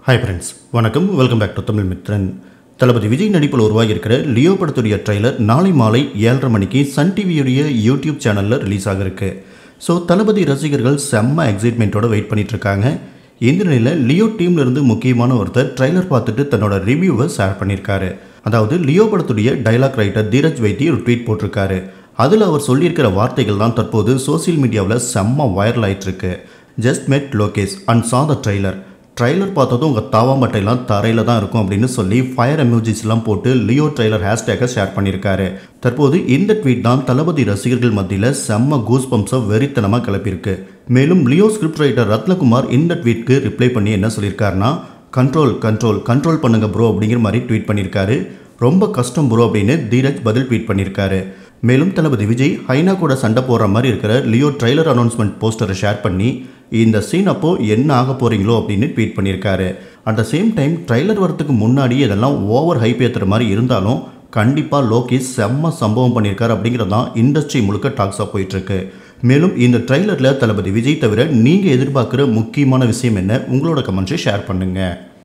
hi friends வணக்கம் welcome back to Tamil Mithran Thalapathy Vijay நடிப்பில் உருவாகியிருக்கிற லியோ படத்துடைய ட்ரைலர் நாளை மாலை ஏழரை மணிக்கு சன் டிவியுடைய யூடியூப் சேனலில் ரிலீஸ் ஆக இருக்கு ஸோ தளபதி ரசிகர்கள் செம்ம எக்ஸைட்மெண்ட்டோட வெயிட் பண்ணிட்டு இருக்காங்க இந்த நிலையில் லியோ டீம்ல இருந்து முக்கியமான ஒருத்தர் ட்ரைலர் பார்த்துட்டு தன்னோட ரிவ்யூவை ஷேர் பண்ணியிருக்காரு அதாவது லியோ படத்துடைய டைலாக் ரைட்டர் தீரஜ் வைத்தி ஒரு ட்வீட் போட்டிருக்காரு அதில் அவர் சொல்லியிருக்கிற வார்த்தைகள் தான் தற்போது சோஷியல் மீடியாவில் செம்ம வைரல் ஆயிட்டு இருக்கு ஜஸ்ட் மெட் Lokesh and saw the trailer trailer பார்த்ததும் உங்கள் தாவாம்பட்டையெல்லாம் தரையில் தான் இருக்கும் அப்படின்னு சொல்லி ஃபயர் எமோஜிஸ்லாம் போட்டு லியோ ட்ரைலர் ஹேஷ்டேக்கை ஷேர் பண்ணியிருக்காரு தற்போது இந்த ட்வீட் தான் தளபதி ரசிகர்கள் மத்தியில் செம்ம கூஸ் பம்ப்ஸை வெறித்தனமாக கிளப்பியிருக்கு மேலும் லியோ ஸ்கிரிப்ட் ரைட்டர் ரத்னகுமார் இந்த ட்வீட்க்கு ரிப்ளை பண்ணி என்ன சொல்லியிருக்காருன்னா கண்ட்ரோல் கண்ட்ரோல் கண்ட்ரோல் பண்ணுங்க ப்ரோ அப்படிங்கிற மாதிரி ட்வீட் பண்ணியிருக்காரு ரொம்ப கஷ்டம் ப்ரோ அப்படின்னு தீரஜ் பதில் ட்வீட் பண்ணியிருக்காரு மேலும் தளபதி விஜய் ஹைனா கூட சண்டை போடுற மாதிரி இருக்கிற லியோ ட்ரைலர் அனௌன்ஸ்மெண்ட் போஸ்டரை ஷேர் பண்ணி இந்த சீன் அப்போ என்ன ஆக போறீங்களோ அப்படின்னு ட்வீட் பண்ணியிருக்காரு at the same time trailer வரதுக்கு முன்னாடி இதெல்லாம் ஓவர் ஹைப் ஏற்றுற மாதிரி இருந்தாலும் கண்டிப்பாக லோகேஷ் செம்ம சம்பவம் பண்ணியிருக்காரு அப்படிங்கிறது தான் இண்டஸ்ட்ரி முழுக்க டாக்ஸாக போயிட்டுருக்கு மேலும் இந்த ட்ரைலரில் தளபதி விஜய் தவிர நீங்கள் எதிர்பார்க்குற முக்கியமான விஷயம் என்ன உங்களோட கமெண்ட்ஸை ஷேர் பண்ணுங்கள்